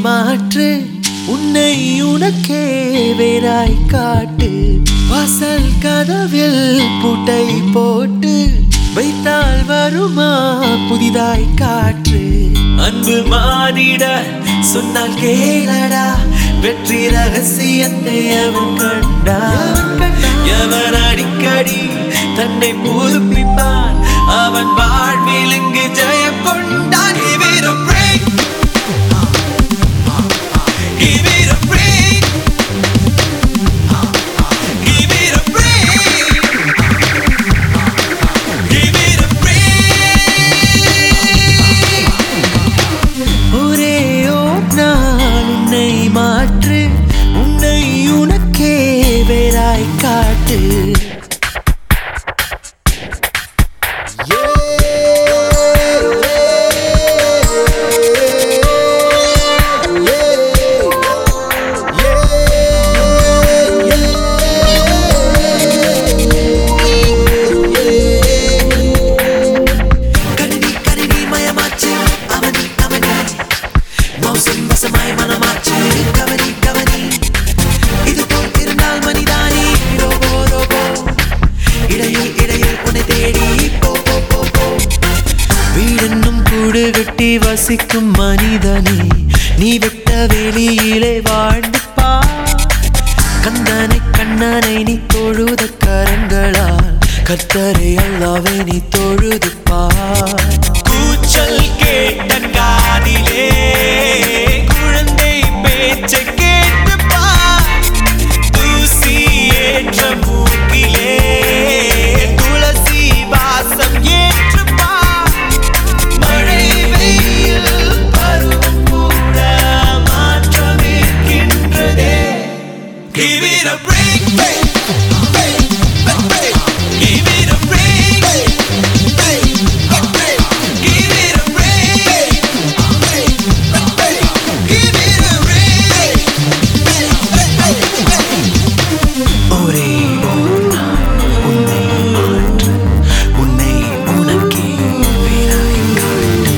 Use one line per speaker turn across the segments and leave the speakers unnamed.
மாற்று உன்னை உனக்கே வேறாய் காட்டு வாசல் கதவில் பூட்டை போட்டு வைத்தால் வருமா புதிதாய் காற்று அன்பு மாறிட சொன்னால் கேளடா வெற்றி ரகசியத்தை அவன் கண்டா எவன் அடிக்கடி தன்னை புதுப்பிப்பான் அவன் வாழ்வில் இங்கு ஜெயம் கொண்டான் Give it a break. Give it a break. Give it a break. Give it a break. ஒரே ஓர் நாள் உன்னை மாற்று உன்னை உனக்கே வேறாய் காட்டு கணினி கணினி மயமாச்சு அவனி அவனி மோசம் வசமாய் மனமாச்சு கவனி கவனி இது போல் இருந்தால் மனிதானி ரோபோ ரோபோ இடையில் இடையில் உன்னை தேடி போ போ போ போ வீடென்னும் கூடு கட்டி வசிக்கும் மனிதனே நீ விட்ட வெளியிலே வாழ்ந்து பார் கந்தனை கண்ணனை நீ தொழுத கரங்களால் கர்த்தரை அல்லாவே நீ தொழுது பார் கூச்சல் கேட்ட காதிலே குழந்தை பேச்சை கேட்டு பார் தூசி ஏற்ற மூக்கிலே துளசி வாசம் ஏற்று பார் மழை வெயில் பருவம் கூட மாற்றமேற்கின்றதே Give it a break, break, break, break, break. Give it a break, break, break, break. Give it a break, break, break, break. Give it a break, break, break, break. ஒரே ஒரு நாள் உன்னை மாற்று உன்னை உனக்கே வேறாய் காட்டு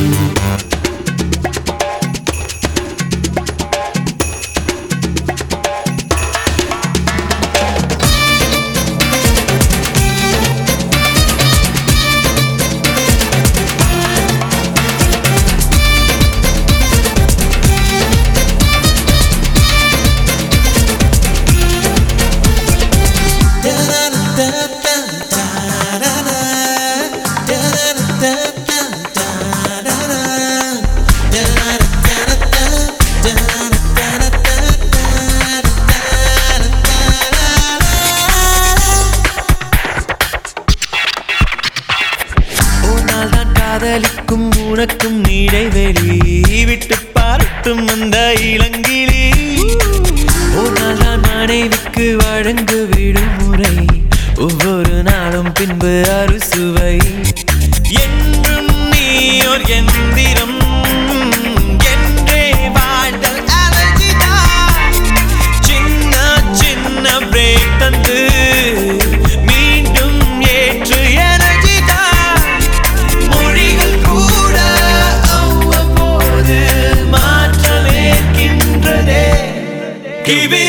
உன்னால் தான் காதலிக்கும் உனக்கும் இடைவெளி விட்டு பார்த்தும் அந்த இளங்கிளி உன்னால் தான் மனைவிக்கு வழங்கு விடுமுறை ஒவ்வொரு நாளும் பின்பு அறுசுவை என்றும் நீயோர் எந்திரம் என்றே வாழ்தல் அழகிதான் சின்ன சின்ன பிரேக் தந்து மீண்டும் ஏற்று எனர்ஜிதான் மொழிகள் கூட அவ்வப்போது மாற்றமேற்கின்றதே Give it